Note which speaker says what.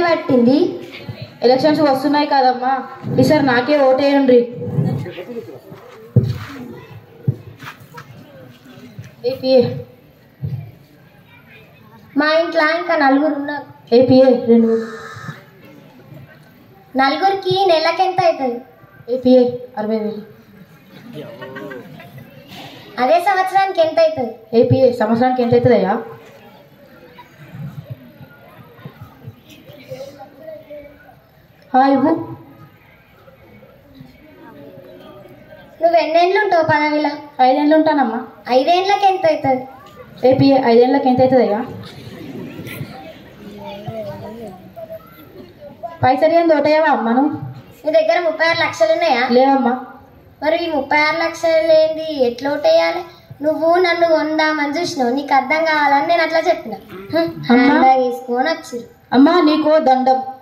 Speaker 1: పైసలు పట్టింది
Speaker 2: ఎలక్షన్స్ వస్తున్నాయి కదమ్మా ఈసారి నాకే ఓటేయండి ఏపీఏ
Speaker 1: మా ఇంట్లో ఇంకా నలుగురు ఉన్నారు
Speaker 2: ఏపీఏ రెండు వేలు
Speaker 1: నలుగురికి నెలకి ఎంత అవుతుంది
Speaker 2: ఏపీఏ అరవై వేలు
Speaker 1: అదే సంవత్సరానికి ఎంత అవుతుంది
Speaker 2: ఏపీఏ సంవత్సరానికి ఎంత అవుతుందయ్యా ఆ, ఇవ్వు
Speaker 1: నువ్వు ఎన్నేళ్ళు ఉంటావు పదవిలో
Speaker 2: ఐదేళ్ళు ఉంటానమ్మా
Speaker 1: ఐదేళ్ళకి ఎంత అవుతుంది
Speaker 2: ఏపీఏ ఐదేళ్ళకి ఎంత అవుతుందయ్యా పైసలు ఏంది ఓటయ్యావా అమ్మను
Speaker 1: నీ దగ్గర ముప్పై ఆరు లక్షలు ఉన్నాయా
Speaker 2: లేవమ్మా
Speaker 1: మరి ఈ ముప్పై ఆరు లక్షలు ఏంది ఎట్లా ఓటేయాలి నువ్వు నన్ను కొందామని చూసినావు నీకు అర్థం కావాలని నేను అట్లా చెప్పిన
Speaker 2: అమ్మా.
Speaker 1: హ్యాండ్ బ్యాగ్ వేసుకొని వచ్చిరు
Speaker 2: అమ్మా నీకో దండం